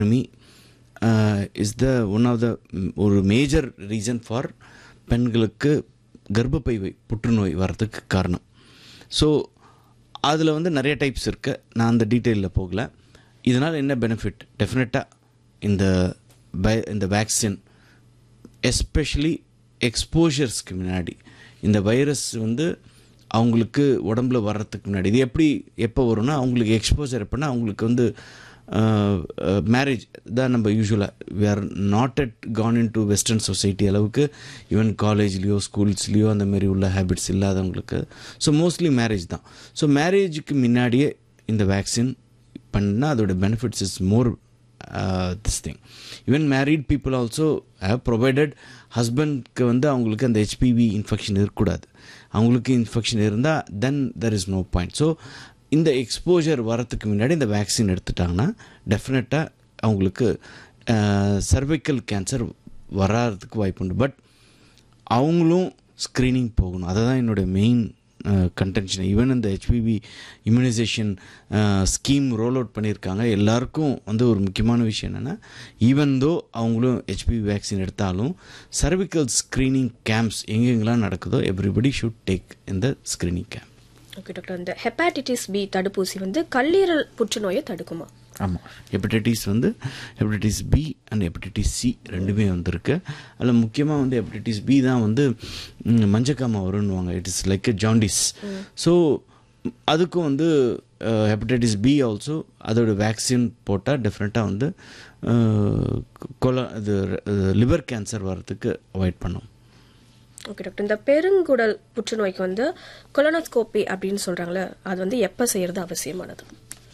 me uh, is the one of the ம், ஒரு major reason for பெண்களுக்கு கர்ப்பப்பை வை- புற்றுநோய் வர்றதுக்கு காரணம் ஸோ அதில் வந்து நிறைய டைப்ஸ் இருக்குது நான் அந்த டீட்டெயிலில் போகல இதனால் என்ன பெனிஃபிட் டெஃபினட்டாக இந்த பை இந்த வேக்சின் எஸ்பெஷலி எக்ஸ்போஷர்ஸ்க்கு முன்னாடி இந்த வைரஸ் வந்து அவங்களுக்கு உடம்புல வர்றதுக்கு முன்னாடி இது எப்படி எப்போ வரும்னா அவங்களுக்கு எக்ஸ்போசர் எப்போனா அவங்களுக்கு வந்து மேரேஜ் தான் நம்ம யூஸ்வலாக we are not at con in to western society அளவுக்கு ஈவன் காலேஜ்லேயோ ஸ்கூல்ஸ்லேயோ அந்த மாதிரி உள்ள ஹேபிட்ஸ் இல்லாதவங்களுக்கு ஸோ மோஸ்ட்லி மேரேஜ் தான் ஸோ மேரேஜுக்கு முன்னாடியே இந்த வேக்சின் பண்ணால் அதோட benefits is more this thing even married people also have provided ஹஸ்பண்ட்க்கு வந்து அவங்களுக்கு அந்த ஹெச்பிவி இன்ஃபெக்ஷன் இருக்கக்கூடாது அவங்களுக்கு இன்ஃபெக்ஷன் இருந்தால் then there is no point so இந்த எக்ஸ்போஜர் வரத்துக்கு முன்னாடி இந்த வேக்சின் எடுத்துட்டாங்கன்னா டெஃபினட்டாக அவங்களுக்கு சர்வைக்கல் கேன்சர் வராததுக்கு வாய்ப்பு உண்டு பட் அவங்களும் ஸ்க்ரீனிங் போகணும் அதை தான் என்னோட மெயின் கன்டென்ஷன் ஈவன் இந்த HPV immunisation scheme roll out பண்ணியிருக்காங்க எல்லாருக்கும் வந்து ஒரு முக்கியமான விஷயம் என்னென்னா ஈவன் தோ அவங்களும் ஹெச்பிவி வேக்சின் எடுத்தாலும் சர்விக்கல் ஸ்க்ரீனிங் கேம்ப்ஸ் எங்கெங்கெல்லாம் நடக்குதோ எவ்ரிபடி ஷுட் டேக் இந்த ஸ்க்ரீனிங் கேம்ப் ஓகே டாக்டர் இந்த ஹெப்பாட்டிட்டிஸ் பி தடுப்பூசி வந்து கல்லீரல் புற்றுநோயை தடுக்குமா ஆமாம் ஹெப்படைட்டிஸ் வந்து hepatitis B and hepatitis C ரெண்டுமே வந்திருக்கு அதில் முக்கியமாக வந்து ஹெப்படைட்டிஸ் பி தான் வந்து ம், மஞ்சக்காம வரும்னுவாங்க it is like jaundice so அதுக்கும் வந்து ஹெப்படைட்டிஸ் பி ஆல்சோ அதோட வேக்சின் போட்டால் டெஃபினட்டாக வந்து கொல இது லிவர் கேன்சர் வர்றதுக்கு அவாய்ட் பண்ணும் ஓகே டாக்டர் இந்த பெருங்குடல் புற்றுநோய்க்கு வந்து கொலனோஸ்கோபி அப்படின்னு சொல்றாங்களே அது வந்து எப்போ செய்யறது அவசியமானது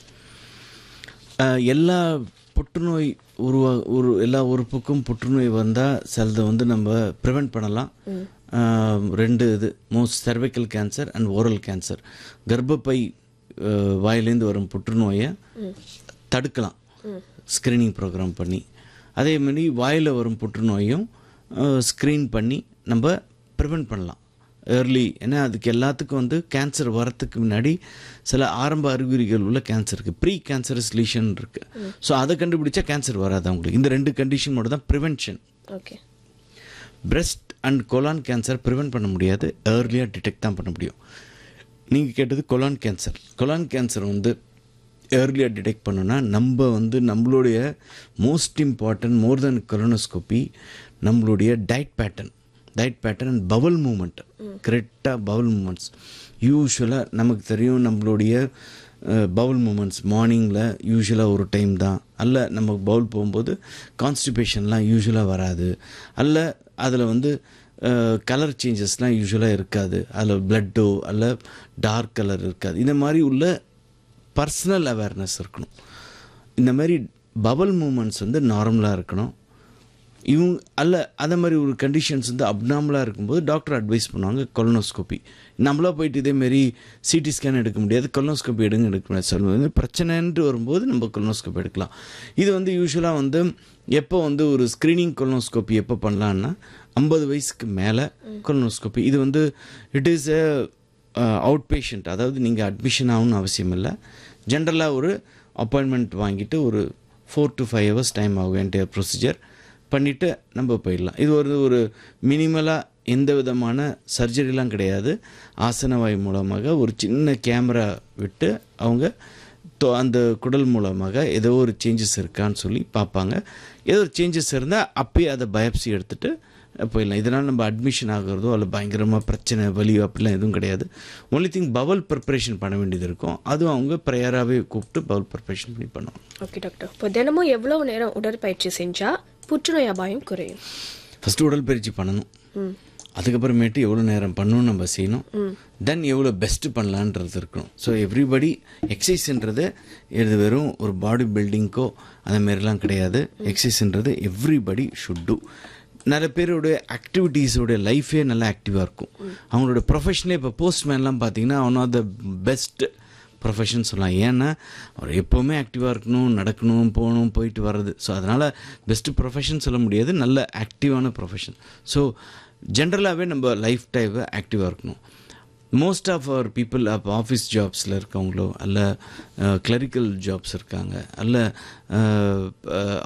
அஹ், எல்லா புற்றுநோய் உருவா ஒரு எல்லா உறுப்புக்கும் புற்றுநோய் வந்தால் சிலதை வந்து நம்ம ப்ரிவெண்ட் பண்ணலாம் அஹ், ரெண்டு இது most cervical cancer and oral cancer கர்ப்பப்பை அஹ், வாயிலேருந்து வரும் புற்றுநோயை தடுக்கலாம் ஸ்க்ரீனிங் ப்ரோக்ராம் பண்ணி அதே மாதிரி வாயில் வரும் புற்றுநோயும் ஸ்க்ரீன் பண்ணி நம்ம ப்ரிவெண்ட் பண்ணலாம் ஏர்லி ஏன்னா அதுக்கு எல்லாத்துக்கும் வந்து கேன்சர் வரத்துக்கு முன்னாடி சில ஆரம்ப அறிகுறிகள் உள்ள கேன்சர் இருக்குது ப்ரீ கேன்சரஸ் லீஷன் இருக்குது ஸோ அதை கண்டுபிடிச்சா கேன்சர் வராது அவங்களுக்கு இந்த ரெண்டு கண்டிஷன் மட்டும் தான் prevention okay breast and colon cancer prevent பண்ண முடியாது ஏர்லியாக டிடெக்ட் தான் பண்ண முடியும் நீங்கள் கேட்டது கொலான் கேன்சர் கொலான் கேன்சர் வந்து ஏர்லியாக டிடெக்ட் பண்ணோன்னா நம்ம வந்து நம்மளுடைய most important more then colonoscopy நம்மளுடைய diet pattern diet pattern and bowel movement கரெக்டாக பவல் மூமெண்ட்ஸ் யூஸ்வலாக நமக்கு தெரியும் நம்மளுடைய பவுல் மூமெண்ட்ஸ் மார்னிங்கில் யூஸ்வலாக ஒரு டைம் தான் அல்ல நமக்கு பவுல் போகும்போது கான்ஸ்டிபேஷன்லாம் யூஸ்வலாக வராது அல்ல அதில் வந்து கலர் சேஞ்சஸ்லாம் யூஸ்வலாக இருக்காது அதில் பிளட்டோ அல்ல டார்க் கலர் இருக்காது இந்த மாதிரி உள்ள பர்சனல் அவேர்னஸ் இருக்கணும் இந்த மாதிரி பபல் மூமெண்ட்ஸ் வந்து நார்மலாக இருக்கணும் இவங்க அல்ல அந்த மாதிரி ஒரு கண்டிஷன்ஸ் வந்து அப்நார்மலாக இருக்கும்போது டாக்டர் அட்வைஸ் பண்ணுவாங்க கொலனோஸ்கோப்பி நம்மளா போயிட்டு இதேமாரி சிடி ஸ்கேன் எடுக்க முடியாது கொலனோஸ்கோப்பி எடுங்க எடுக்க முடியாது சொல்லுவது பிரச்சனைன்ட்டு வரும்போது நம்ம கொலனோஸ்கோப்பி எடுக்கலாம் இது வந்து யூஸ்வலாக வந்து எப்போ வந்து ஒரு ஸ்க்ரீனிங் கொலனோஸ்கோப்பி எப்போ பண்ணலான்னா ஐம்பது வயசுக்கு மேலே கொலனோஸ்கோப்பி இது வந்து it is a out patient அதாவது நீங்கள் அட்மிஷன் ஆகணும்னு அவசியம் இல்லை ஜென்ரலாக ஒரு அப்பாயின்மெண்ட் வாங்கிட்டு ஒரு four to five hours time ஆகும் என்டையர் ப்ரொசீஜர் பண்ணிவிட்டு நம்ம போயிடலாம் இது ஒரு ஒரு மினிமலாக எந்த விதமான சர்ஜரிலாம் கிடையாது ஆசன வாய் மூலமாக ஒரு சின்ன கேமரா விட்டு அவங்க தொ- அந்த குடல் மூலமாக ஏதோ ஒரு சேஞ்சஸ் இருக்கான்னு சொல்லி பார்ப்பாங்க ஏதோ ஒரு சேஞ்சஸ் இருந்தால் அப்பயே அதை பயாப்சி எடுத்துகிட்டு போயிடலாம் இதனால் நம்ம அட்மிஷன் ஆகிறதோ அல்ல பயங்கரமாக பிரச்சனை வலி அப்படிலாம் எதுவும் கிடையாது ஒன்லி திங் பவல் ப்ரிப்பரேஷன் பண்ண வேண்டியது இருக்கும் அதுவும் அவங்க ப்ரேயராகவே கூப்பிட்டு பவல் ப்ரிப்பரேஷன் பண்ணி பண்ணுவாங்க ஓகே டாக்டர் இப்போ தினமும் எவ்வளவு நேரம் உடற்பயிற்சி செஞ்சா புற்றுநோய் அபாயம் குறையும் ஃபஸ்ட்டு உடற்பயிற்சி பண்ணணும் அதுக்கப்புறமேட்டு எவ்வளோ நேரம் பண்ணணும்னு நம்ம செய்யணும் தென் எவ்வளோ பெஸ்ட்டு பண்ணலான்றது இருக்கணும் ஸோ எவ்ரிபடி எக்ஸசைஸ்ன்றது இது வெறும் ஒரு பாடி பில்டிங்க்கோ அந்த மாதிரிலாம் கிடையாது எக்ஸசைஸ்ன்றது எவ்ரிபடி ஷுட் டூ நிறைய பேருடைய ஆக்டிவிட்டீஸோடைய லைஃபே நல்லா ஆக்டிவாக இருக்கும் அவங்களோட ப்ரொஃபஷனே இப்போ போஸ்ட்மேன்லாம் பார்த்தீங்கன்னா one of the best profession சொல்லலாம் ஏன்னா அவர் எப்போவுமே ஆக்டிவாக இருக்கணும் நடக்கணும் போகணும் போயிட்டு வர்றது ஸோ அதனால் பெஸ்ட்டு ப்ரொஃபஷன் சொல்ல முடியாது நல்ல ஆக்டிவான ப்ரொஃபஷன் ஸோ ஜென்ரலாகவே நம்ம லைஃப் டைவை ஆக்டிவாக இருக்கணும் மோஸ்ட் ஆஃப் அவர் பீப்புள் அப்போ ஆஃபீஸ் ஜாப்ஸில் இருக்கவங்களோ அல்ல கிளரிக்கல் ஜாப்ஸ் இருக்காங்க அல்ல